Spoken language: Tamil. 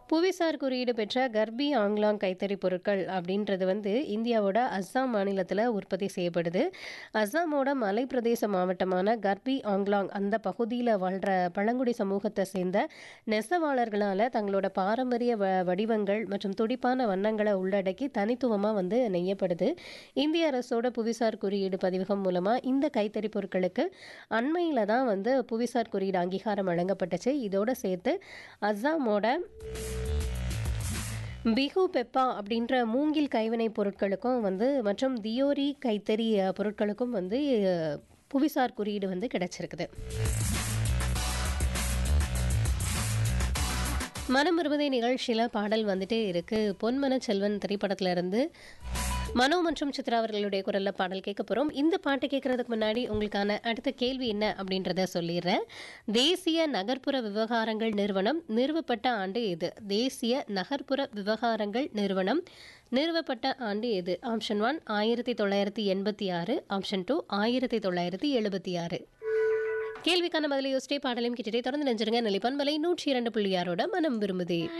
புவிசார் குறியீடு பெற்ற கர்பி ஆங்லாங் கைத்தறி பொருட்கள் அப்படின்றது வந்து இந்தியாவோட அஸ்ஸாம் மாநிலத்தில் உற்பத்தி செய்யப்படுது அஸ்ஸாமோட மலைப்பிரதேச மாவட்டமான கர்பி ஆங்லாங் அந்த பகுதியில் வாழ்கிற பழங்குடி சமூகத்தை சேர்ந்த நெசவாளர்களால் தங்களோட பாரம்பரிய வ வடிவங்கள் மற்றும் துடிப்பான வண்ணங்களை உள்ளடக்கி தனித்துவமாக வந்து நெய்யப்படுது இந்திய அரசோட புவிசார் குறியீடு பதிவகம் மூலமாக இந்த கைத்தறி பொருட்களுக்கு அண்மையில் தான் வந்து புவிசார் குறியீடு அங்கீகாரம் வழங்கப்பட்டுச்சு இதோட சேர்த்து அஸ்ஸாமோட பிஹு பெப்பா அப்படின்ற மூங்கில் கைவினைப் பொருட்களுக்கும் வந்து மற்றும் தியோரி கைத்தறி அஹ், பொருட்களுக்கும் வந்து அஹ், புவிசார் குறியீடு வந்து கிடைச்சிருக்குது மனம் விரும்புதை நிகழ்ச்சியில் பாடல் வந்துட்டே இருக்கு பொன்மன செல்வன் திரைப்படத்துல இருந்து மனோ மற்றும் சித்ரா அவர்களுடைய குரல்ல பாடல் கேட்க போறோம் இந்த பாட்டு கேட்கறதுக்கு முன்னாடி உங்களுக்கான அடுத்த கேள்வி என்ன அப்படின்றத சொல்லிடுறேன் தேசிய நகர்ப்புற விவகாரங்கள் நிறுவனம் நிறுவப்பட்ட ஆண்டு எது தேசிய நகர்ப்புற விவகாரங்கள் நிறுவனம் நிறுவப்பட்ட ஆண்டு எது ஆப்ஷன் ஒன் ஆயிரத்தி தொள்ளாயிரத்தி எண்பத்தி ஆறு ஆப்ஷன் டூ ஆயிரத்தி தொள்ளாயிரத்தி எழுபத்தி ஆறு கேள்விக்கான பதிலை யோசிச்சே பாடலையும் கேட்டுட்டே தொடர்ந்து நெஞ்சிருங்க நிலைப்பண்பலை நூற்றி இரண்டு புள்ளி ஆறோட மனம் விரும்புதே